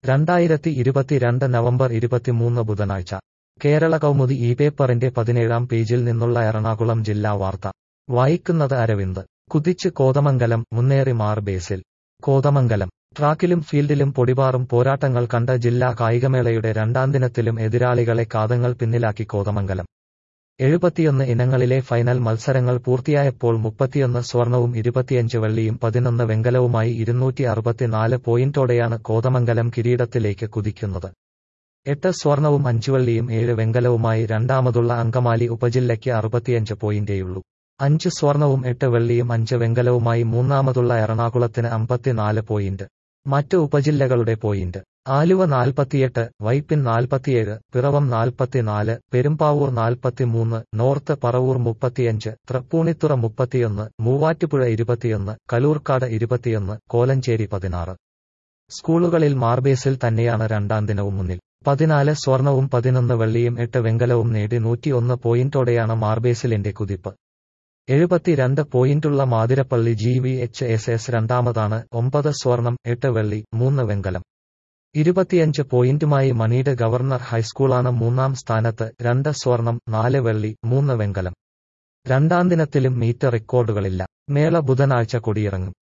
രണ്ടായിരത്തി ഇരുപത്തിരണ്ട് നവംബർ ഇരുപത്തിമൂന്ന് ബുധനാഴ്ച കേരള കൗമുദി ഈ പേപ്പറിന്റെ പതിനേഴാം പേജിൽ നിന്നുള്ള എറണാകുളം ജില്ലാ വാർത്ത വായിക്കുന്നത് അരവിന്ദ് കുതിച്ച് കോതമംഗലം മുന്നേറി മാർ ബേസിൽ കോതമംഗലം ട്രാക്കിലും ഫീൽഡിലും പൊടിപാറും പോരാട്ടങ്ങൾ കണ്ട ജില്ലാ കായികമേളയുടെ രണ്ടാം ദിനത്തിലും എതിരാളികളെ കാതങ്ങൾ പിന്നിലാക്കി കോതമംഗലം എഴുപത്തിയൊന്ന് ഇനങ്ങളിലെ ഫൈനൽ മത്സരങ്ങൾ പൂർത്തിയായപ്പോൾ മുപ്പത്തിയൊന്ന് സ്വർണവും ഇരുപത്തിയഞ്ച് വെള്ളിയും പതിനൊന്ന് വെങ്കലവുമായി ഇരുന്നൂറ്റി അറുപത്തിനാല് പോയിന്റോടെയാണ് കോതമംഗലം കിരീടത്തിലേക്ക് കുതിക്കുന്നത് എട്ട് സ്വർണവും അഞ്ച് വെള്ളിയും ഏഴ് വെങ്കലവുമായി രണ്ടാമതുള്ള അങ്കമാലി ഉപജില്ലയ്ക്ക് അറുപത്തിയഞ്ച് പോയിന്റേയുള്ളൂ അഞ്ച് സ്വർണവും എട്ട് വെള്ളിയും അഞ്ച് വെങ്കലവുമായി മൂന്നാമതുള്ള എറണാകുളത്തിന് അമ്പത്തിനാല് പോയിന്റ് മറ്റ് ഉപജില്ലകളുടെ പോയിന്റ് ആലുവ നാൽപ്പത്തിയെട്ട് വൈപ്പിൻ നാൽപ്പത്തിയേഴ് പിറവം നാൽപ്പത്തിനാല് പെരുമ്പാവൂർ നാൽപ്പത്തിമൂന്ന് നോർത്ത് പറവൂർ മുപ്പത്തിയഞ്ച് തൃപ്പൂണിത്തുറ മുപ്പത്തിയൊന്ന് മൂവാറ്റുപുഴ ഇരുപത്തിയൊന്ന് കലൂർക്കാട് ഇരുപത്തിയൊന്ന് കോലഞ്ചേരി പതിനാറ് സ്കൂളുകളിൽ മാർബേസിൽ തന്നെയാണ് രണ്ടാം ദിനവും മുന്നിൽ പതിനാല് സ്വർണവും പതിനൊന്ന് വെള്ളിയും എട്ട് വെങ്കലവും നേടി നൂറ്റിയൊന്ന് പോയിന്റോടെയാണ് മാർബേസിലിന്റെ കുതിപ്പ് എഴുപത്തിരണ്ട് പോയിന്റുള്ള Mathirappally G V H S S രണ്ടാമതാണ് ഒമ്പത് സ്വർണം എട്ട് വെള്ളി മൂന്ന് വെങ്കലം ഇരുപത്തിയഞ്ച് പോയിന്റുമായി മണീട് ഗവർണർ ഹൈസ്കൂളാണ് മൂന്നാം സ്ഥാനത്ത് രണ്ട് സ്വർണം നാല് വെള്ളി മൂന്ന് വെങ്കലം രണ്ടാം ദിനത്തിലും മീറ്റ് റെക്കോർഡുകളില്ല മേള ബുധനാഴ്ച കൊടിയിറങ്ങും